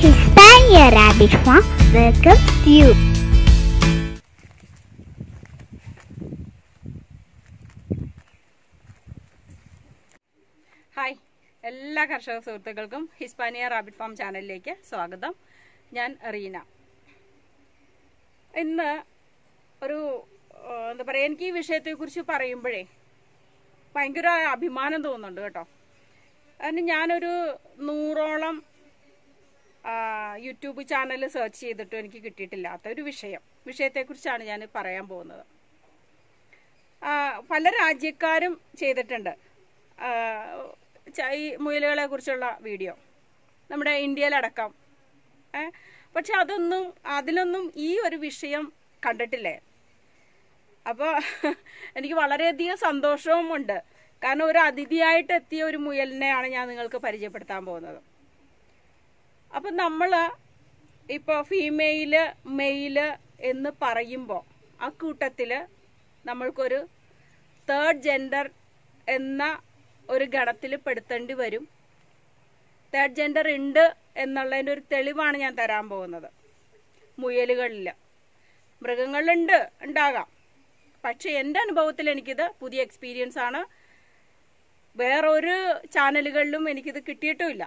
Hispania Rabbit Farm welcomes you. Hi എല്ലാ കർഷക സുഹൃത്തുക്കൾക്കും ഹിസ്പാനിയ റാബിറ്റ് ഫാം ചാനലിലേക്ക് സ്വാഗതം ഞാൻ റീന ഇന്ന് ഒരു ആ, എന്താ പറയുക എനിക്ക് ഈ വിഷയത്തെക്കുറിച്ച് പറയുമ്പോഴേ ഭയങ്കര അഭിമാനം തോന്നുന്നുണ്ട് കേട്ടോ കാരണം ഞാനൊരു നൂറോളം ആ, യൂട്യൂബ് ചാനൽ സെർച്ച് ചെയ്തിട്ടും എനിക്ക് കിട്ടിയിട്ടില്ലാത്ത ഒരു വിഷയം വിഷയത്തെക്കുറിച്ചാണ് ഞാൻ പറയാൻ പോകുന്നത് ആ, പല രാജ്യക്കാരും ചെയ്തിട്ടുണ്ട് ആ, ച- ഈ മുയലുകളെ കുറിച്ചുള്ള വീഡിയോ നമ്മുടെ ഇന്ത്യയിലടക്കം ഏ പക്ഷെ അതൊന്നും അതിലൊന്നും ഈ ഒരു വിഷയം കണ്ടിട്ടില്ലേ അപ്പോൾ എനിക്ക് വളരെയധികം സന്തോഷവും ഉണ്ട് കാരണം ഒരു അതിഥിയായിട്ട് എത്തിയ ഒരു മുയലിനെയാണ് ഞാൻ നിങ്ങൾക്ക് പരിചയപ്പെടുത്താൻ പോകുന്നത് അപ്പം നമ്മൾ ഇപ്പോൾ ഫീമെയില് മെയില് എന്ന് പറയുമ്പോൾ ആ കൂട്ടത്തിൽ നമ്മൾക്കൊരു തേർഡ് ജെൻഡർ എന്ന ഒരു ഗണത്തിൽ പെടുത്തേണ്ടി വരും തേർഡ് ജെൻഡർ ഉണ്ട് എന്നുള്ളതിൻ്റെ ഒരു തെളിവാണ് ഞാൻ തരാൻ പോകുന്നത് മുയലുകളിൽ മൃഗങ്ങളിലുണ്ട് ഉണ്ടാകാം പക്ഷെ എൻ്റെ അനുഭവത്തിൽ എനിക്കിത് പുതിയ എക്സ്പീരിയൻസ് ആണ് വേറൊരു ചാനലുകളിലും എനിക്കിത് കിട്ടിയിട്ടുമില്ല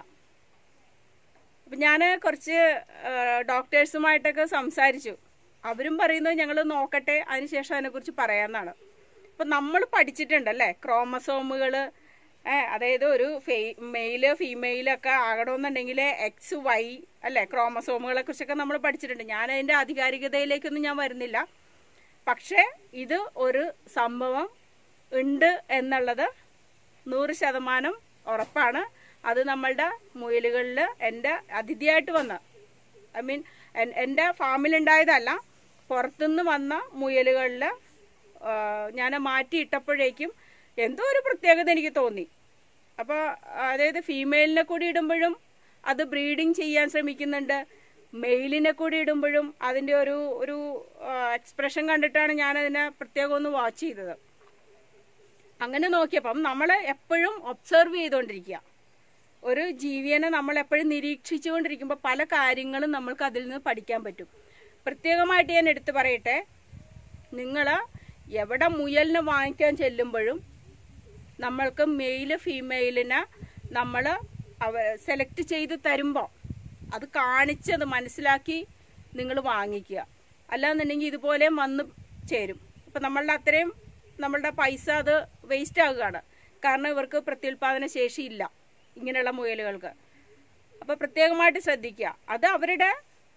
അപ്പം ഞാൻ കുറച്ച് ഡോക്ടേഴ്സുമായിട്ടൊക്കെ സംസാരിച്ചു അവരും പറയുന്നത് ഞങ്ങൾ നോക്കട്ടെ അതിനുശേഷം അതിനെക്കുറിച്ച് പറയാമെന്നാണ് അപ്പം നമ്മൾ പഠിച്ചിട്ടുണ്ടല്ലേ ക്രോമസോമുകൾ അതായത് ഒരു ഫെ മെയില് ഫീമെയിലൊക്കെ ആകണമെന്നുണ്ടെങ്കിൽ എക്സ് വൈ അല്ലേ ക്രോമസോമുകളെ കുറിച്ചൊക്കെ നമ്മൾ പഠിച്ചിട്ടുണ്ട് ഞാൻ അതിൻ്റെ ആധികാരികതയിലേക്കൊന്നും ഞാൻ വരുന്നില്ല പക്ഷേ ഇത് ഒരു സംഭവം ഉണ്ട് എന്നുള്ളത് നൂറ് ശതമാനം ഉറപ്പാണ് അത് നമ്മളുടെ മുയലുകളിൽ എൻ്റെ അതിഥിയായിട്ട് വന്ന ഐ മീൻ എൻ്റെ ഫാമിലുണ്ടായതല്ല പുറത്തുനിന്ന് വന്ന മുയലുകളിൽ ഞാൻ മാറ്റിയിട്ടപ്പോഴേക്കും എന്തോ ഒരു പ്രത്യേകത എനിക്ക് തോന്നി അപ്പോൾ അതായത് ഫീമെയിലിനെ കൂടി ഇടുമ്പോഴും അത് ബ്രീഡിങ് ചെയ്യാൻ ശ്രമിക്കുന്നുണ്ട് മെയിലിനെ കൂടി ഇടുമ്പോഴും അതിൻ്റെ ഒരു ഒരു എക്സ്പ്രഷൻ കണ്ടിട്ടാണ് ഞാൻ അതിനെ പ്രത്യേകം ഒന്ന് വാച്ച് ചെയ്തത് അങ്ങനെ നോക്കിയപ്പം നമ്മൾ എപ്പോഴും ഒബ്സർവ് ചെയ്തുകൊണ്ടിരിക്കുക ഒരു ജീവിയെ നമ്മൾ എപ്പോഴും നിരീക്ഷിച്ചുകൊണ്ടിരിക്കുമ്പോൾ പല കാര്യങ്ങളും നമ്മൾക്ക് അതിൽ നിന്ന് പഠിക്കാൻ പറ്റും പ്രത്യേകമായിട്ട് ഞാൻ എടുത്തു പറയട്ടെ നിങ്ങൾ എവിടെ മുയലിനെ വാങ്ങിക്കാൻ ചെല്ലുമ്പോഴും നമ്മൾക്ക് മെയില് ഫീമെയിലിനെ നമ്മൾ അവ സെലക്ട് ചെയ്ത് തരുമ്പോൾ അത് കാണിച്ചത് മനസ്സിലാക്കി നിങ്ങൾ വാങ്ങിക്കുക അല്ലാന്നുണ്ടെങ്കിൽ ഇതുപോലെ വന്ന് ചേരും അപ്പം നമ്മളുടെ അത്രയും നമ്മളുടെ പൈസ അത് വേസ്റ്റ് ആകുകയാണ് കാരണം ഇവർക്ക് പ്രത്യുൽപാദന ശേഷിയില്ല ഇങ്ങനെയുള്ള മുയലുകൾക്ക് അപ്പോൾ പ്രത്യേകമായിട്ട് ശ്രദ്ധിക്കുക അത് അവരുടെ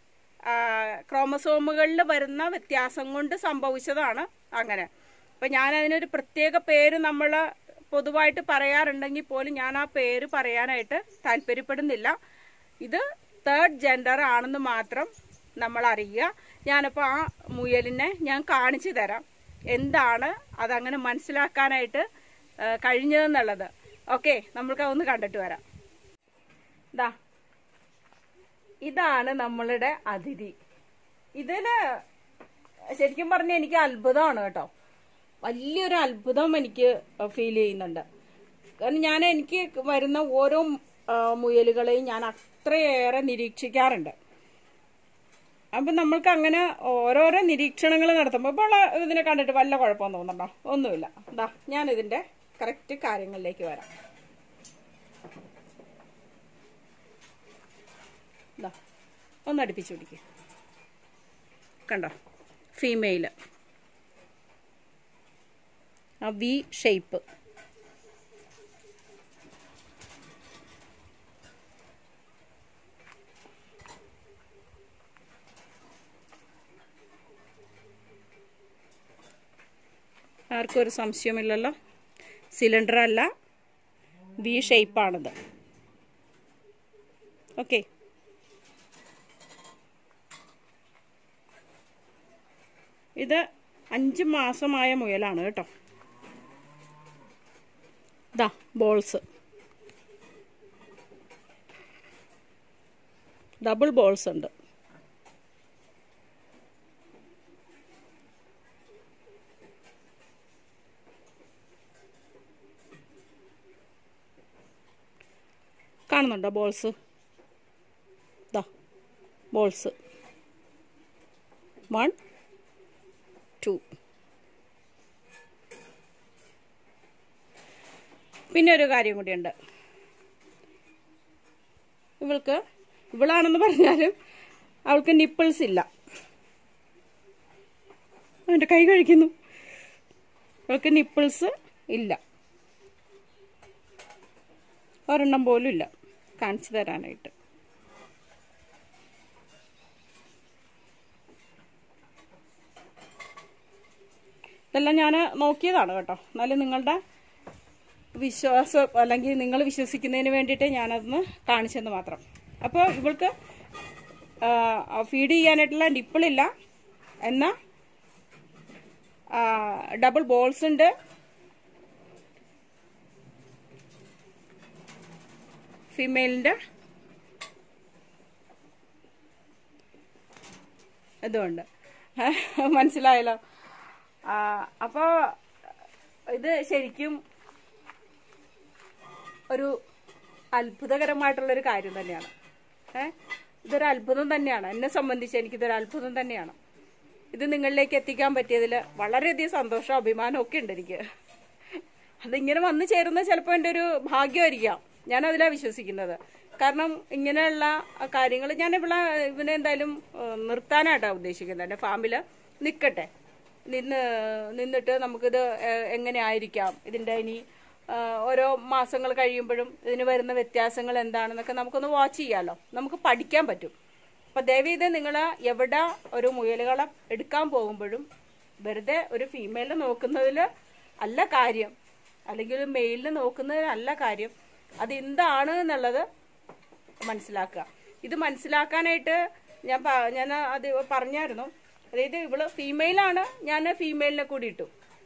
ക്രോമസോമുകളിൽ വരുന്ന വ്യത്യാസം കൊണ്ട് സംഭവിച്ചതാണ് അങ്ങനെ അപ്പം ഞാൻ അതിനൊരു പ്രത്യേക പേര് നമ്മൾ പൊതുവായിട്ട് പറയാറുണ്ടെങ്കിൽ പോലും ഞാൻ ആ പേര് പറയാനായിട്ട് താല്പര്യപ്പെടുന്നില്ല ഇത് തേർഡ് ജെൻഡർ ആണെന്ന് മാത്രം നമ്മൾ അറിയുക ഞാനപ്പോൾ ആ മുയലിനെ ഞാൻ കാണിച്ചു തരാം എന്താണ് അതങ്ങനെ മനസ്സിലാക്കാനായിട്ട് ആ, കഴിഞ്ഞതെന്നുള്ളത് ഓക്കെ നമ്മൾക്ക് അതൊന്ന് കണ്ടിട്ട് വരാം ദാ ഇതാണ് നമ്മളുടെ അതിഥി ഇതിന് ശരിക്കും പറഞ്ഞ എനിക്ക് അത്ഭുതമാണ് കേട്ടോ വലിയൊരു അത്ഭുതം എനിക്ക് ഫീൽ ചെയ്യുന്നുണ്ട് കാരണം ഞാൻ എനിക്ക് വരുന്ന ഓരോ ആ, മുയലുകളെയും ഞാൻ അത്രയേറെ നിരീക്ഷിക്കാറുണ്ട് അപ്പം നമ്മൾക്ക് അങ്ങനെ ഓരോരോ നിരീക്ഷണങ്ങൾ നടത്തുമ്പോൾ ഇപ്പോൾ ഇതിനെ കണ്ടിട്ട് വല്ല കുഴപ്പമൊന്നും തോന്നുന്നുണ്ടോ ഒന്നുമില്ല എന്താ ഞാൻ ഇതിൻ്റെ കറക്റ്റ് കാര്യങ്ങളിലേക്ക് വരാം ദാ ഒന്ന് അടുപ്പിച്ച് പിടിക്കുക കണ്ടോ ഫീമെയില് ആ വി ഷേപ്പ് ആർക്കും ഒരു സംശയമില്ലല്ലോ സിലിണ്ടർ അല്ല വി ഷേപ്പാണിത് ഓക്കെ ഇത് അഞ്ച് മാസമായ മുയലാണ് കേട്ടോ ദാ ബോൾസ് ഡബിൾ ബോൾസ് ഉണ്ട് കാണുന്നുണ്ടോ ബോൾസ് ദാ ബോൾസ് വൺ ടു പിന്നെ ഒരു കാര്യം കൂടിയുണ്ട് ഇവൾക്ക് ഇവളാണെന്ന് പറഞ്ഞാലും അവൾക്ക് നിപ്പിൾസ് ഇല്ല അവൻ്റെ കൈ കഴിക്കുന്നു അവൾക്ക് നിപ്പിൾസ് ഇല്ല ഒരെണ്ണം പോലും ഇല്ല കാണിച്ചു തരാനായിട്ട് ഇതെല്ലാം ഞാൻ നോക്കിയതാണ് കേട്ടോ എന്നാലും നിങ്ങളുടെ വിശ്വാസം അല്ലെങ്കിൽ നിങ്ങൾ വിശ്വസിക്കുന്നതിന് വേണ്ടിയിട്ട് ഞാനതൊന്ന് കാണിച്ചെന്ന് മാത്രം അപ്പോൾ ഇവൾക്ക് ഫീഡ് ചെയ്യാനായിട്ടുള്ള നിപ്പിളില്ല എന്നാൽ ഡബിൾ ബോൾസ് ഉണ്ട് ഫീമെയിലിൻ്റെ ഇതുണ്ട് മനസ്സിലായല്ലോ അപ്പോൾ ഇത് ശരിക്കും ഒരു അത്ഭുതകരമായിട്ടുള്ളൊരു കാര്യം തന്നെയാണ് ഏ ഇതൊരു അത്ഭുതം തന്നെയാണ് എന്നെ സംബന്ധിച്ച് എനിക്കിതൊരു അത്ഭുതം തന്നെയാണ് ഇത് നിങ്ങളിലേക്ക് എത്തിക്കാൻ പറ്റിയതിൽ വളരെയധികം സന്തോഷം അഭിമാനം ഒക്കെ ഉണ്ട് എനിക്ക് അതിങ്ങനെ വന്നു ചേരുന്ന ചിലപ്പോൾ എൻ്റെ ഒരു ഭാഗ്യമായിരിക്കാം ഞാൻ അതിലാണ് വിശ്വസിക്കുന്നത് കാരണം ഇങ്ങനെയുള്ള കാര്യങ്ങൾ ഞാൻ ഇവിടെ ഇവനെ എന്തായാലും ഏഹ്, നിർത്താനായിട്ടാണ് ഉദ്ദേശിക്കുന്നത് എൻ്റെ ഫാമിൽ നിൽക്കട്ടെ നിന്ന് നിന്നിട്ട് നമുക്കിത് ഏഹ്, എങ്ങനെ ആയിരിക്കാം ഇതിൻ്റെ ഇനി ഏഹ്, ഓരോ മാസങ്ങൾ കഴിയുമ്പോഴും ഇതിന് വരുന്ന വ്യത്യാസങ്ങൾ എന്താണെന്നൊക്കെ നമുക്കൊന്ന് വാച്ച് ചെയ്യാമല്ലോ നമുക്ക് പഠിക്കാൻ പറ്റും അപ്പം ദയവീത് നിങ്ങൾ എവിടെ ഒരു മുയലുകളെ എടുക്കാൻ പോകുമ്പോഴും വെറുതെ ഒരു ഫീമെയിലിനെ നോക്കുന്നതിൽ അല്ല കാര്യം അല്ലെങ്കിൽ ഒരു മെയിലിനെ നോക്കുന്നതിലല്ല കാര്യം അത് എന്താണ് എന്നുള്ളത് മനസ്സിലാക്കുക ഇത് മനസ്സിലാക്കാനായിട്ട് ഞാൻ പ- ഞാൻ അത് പറഞ്ഞായിരുന്നു അതായത് ഇവള് ഫീമെയിലാണ് ഞാൻ ഫീമെയിലിനെ കൂടി ഇട്ടു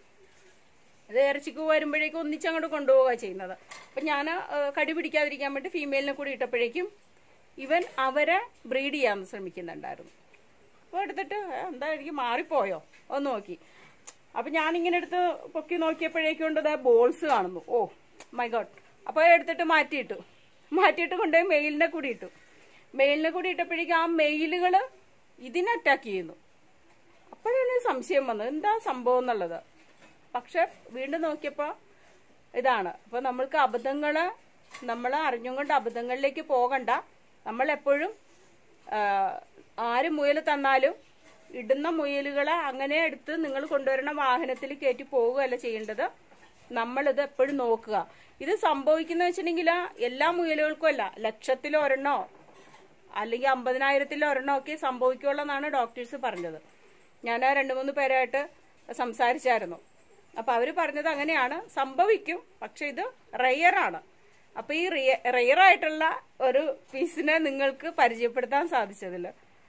അത് ഇറച്ചിക്ക് വരുമ്പോഴേക്കും ഒന്നിച്ചങ്ങോട്ട് കൊണ്ടുപോവുക ചെയ്യുന്നത് അപ്പം ഞാൻ കടി പിടിക്കാതിരിക്കാൻ വേണ്ടി ഫീമെയിലിനെ കൂടി ഇട്ടപ്പോഴേക്കും ഇവൻ അവരെ ബ്രീഡ് ചെയ്യാൻ ശ്രമിക്കുന്നുണ്ടായിരുന്നു അപ്പോൾ എടുത്തിട്ട് "ഏ, എന്താ എനിക്ക് മാറിപ്പോയോ ഒന്ന് നോക്കി അപ്പം ഞാനിങ്ങനെ എടുത്ത് പൊക്കി നോക്കിയപ്പോഴേക്കും ഉണ്ട് ബോൾസ് കാണുന്നു ഓ മൈ ഗോഡ് അപ്പോൾ എടുത്തിട്ട് മാറ്റിയിട്ടു മാറ്റിയിട്ട് കൊണ്ടുപോയി മെയിലിനെ കൂടി ഇട്ടു മെയിലിനെ കൂടി ഇട്ടപ്പോഴേക്കും ആ മെയിലുകൾ ഇതിനെ അറ്റാക്ക് ചെയ്യുന്നു അപ്പോഴാണ് ഒരു സംശയം വന്നത് എന്താ സംഭവം എന്നുള്ളത് പക്ഷെ വീണ്ടും നോക്കിയപ്പോൾ ഇതാണ് അപ്പോൾ നമ്മൾക്ക് അബദ്ധങ്ങൾ നമ്മൾ അറിഞ്ഞും കൊണ്ട് അബദ്ധങ്ങളിലേക്ക് പോകണ്ട നമ്മൾ എപ്പോഴും ആ, ആര് മുയൽ തന്നാലും ഇടുന്ന മുയലുകളെ അങ്ങനെ എടുത്ത് നിങ്ങൾ കൊണ്ടുവരുന്ന വാഹനത്തിൽ കയറ്റി പോവുകയല്ല ചെയ്യേണ്ടത് നമ്മളിത് എപ്പോഴും നോക്കുക ഇത് സംഭവിക്കുന്ന വെച്ചിട്ടുണ്ടെങ്കിൽ എല്ലാ മുയലുകൾക്കും അല്ല ലക്ഷത്തിൽ ഒരെണ്ണോ അല്ലെങ്കിൽ അമ്പതിനായിരത്തിൽ ഒരെണ്ണം ഒക്കെ സംഭവിക്കുള്ളൂ എന്നാണ് ഡോക്ടേഴ്സ് പറഞ്ഞത് ഞാൻ ആ രണ്ട് മൂന്ന് പേരായിട്ട് സംസാരിച്ചായിരുന്നു അപ്പൊ അവര് പറഞ്ഞത് അങ്ങനെയാണ് സംഭവിക്കും പക്ഷെ ഇത് റെയറാണ് അപ്പൊ ഈ റെയർ ആയിട്ടുള്ള ഒരു പീസിനെ നിങ്ങൾക്ക് പരിചയപ്പെടുത്താൻ സാധിച്ചതിൽ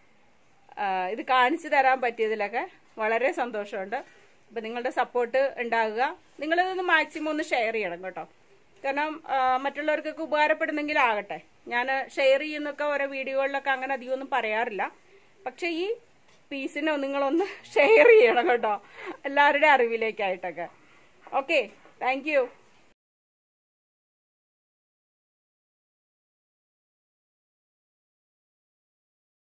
ഇത് കാണിച്ചു തരാൻ പറ്റിയതിലൊക്കെ വളരെ സന്തോഷമുണ്ട് അപ്പൊ നിങ്ങളുടെ സപ്പോർട്ട് ഉണ്ടാകുക നിങ്ങളിതൊന്ന് മാക്സിമം ഒന്ന് ഷെയർ ചെയ്യണം കേട്ടോ കാരണം ആ, മറ്റുള്ളവർക്കൊക്കെ ഉപകാരപ്പെടുന്നെങ്കിലാകട്ടെ ഞാൻ ഷെയർ ചെയ്യുന്നൊക്കെ ഓരോ വീഡിയോകളിലൊക്കെ അങ്ങനെ അധികം ഒന്നും പറയാറില്ല പക്ഷെ ഈ പീസിനെ നിങ്ങളൊന്ന് ഷെയർ ചെയ്യണം കേട്ടോ എല്ലാവരുടെ അറിവിലേക്കായിട്ടൊക്കെ ഓക്കെ താങ്ക് യു